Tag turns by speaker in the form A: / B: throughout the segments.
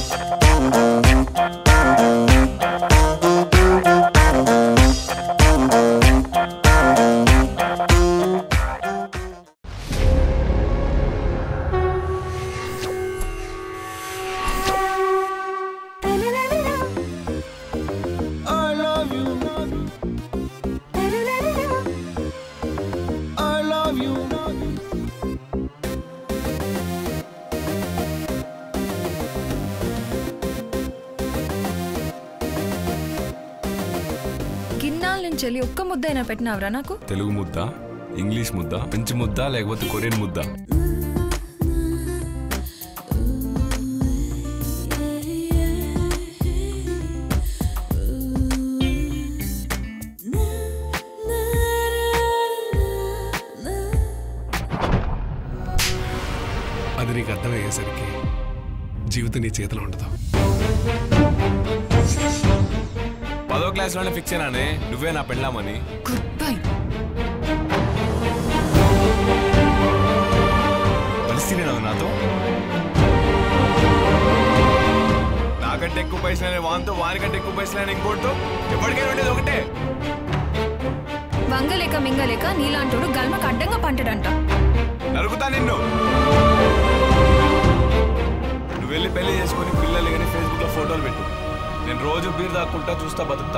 A: I love you. I love you.
B: గిన్నాల నుంచి వెళ్ళి ఒక్క ముద్ద అయినా పెట్టినావురా నాకు
C: తెలుగు ముద్ద ఇంగ్లీష్ ముద్ద ఫ్రెంచ్ ముద్ద లేకపోతే కొరియన్ ముద్ద
D: అది నీకు అర్థమయ్యేసరికి జీవితం నీ చేతిలో ఉండదు
C: పదో క్లాస్లోనే ఫిక్స్ అయినానే నువ్వే నా పెళ్ళామని
B: గుడ్ బై
C: కలిసి నేను నాతో నాకంటే ఎక్కువ పైసలు వానితో వానికంటే ఎక్కువ పైసలు ఇంకోటితో ఎప్పటికైనా ఉండేది ఒకటే
B: వంగలేక మింగలేక నీలాంటోడు గల్మకు అడ్డంగా పంటడంట
C: నరుకుతా నిన్ను నువ్వు వెళ్ళి పెళ్లి చేసుకొని పిల్లలు కానీ ఫేస్బుక్ లో ఫోటోలు పెట్టు నేను రోజు బీర్ దాక్కుంటా చూస్తా బతుకుతా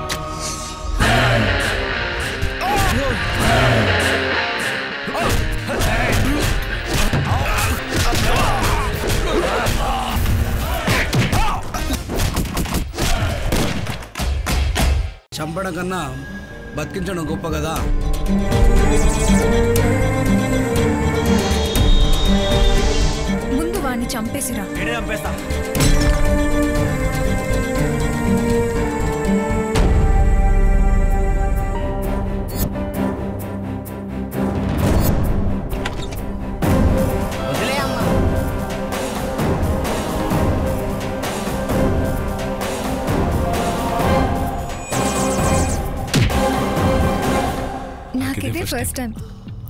E: చంపడం కన్నా బతికించడం గొప్ప కదా
B: ముందు వాడిని చంపేసిరా నాకిదే first time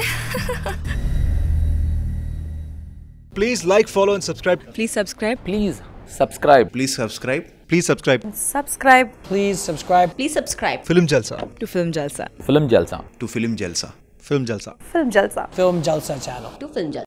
F: Please like, follow, and subscribe.
G: Please subscribe.
H: Please subscribe.
F: Please subscribe. Please subscribe.
G: Subscribe
H: Please subscribe
G: Please subscribe
F: Film Jalsa.
G: to Film Jalsa.
H: Film Jalsa.
F: To Film Jalsa. Film Jalsa.
G: Film Jalsa.
H: Film Jalsa channel.
G: To Film Jalsa.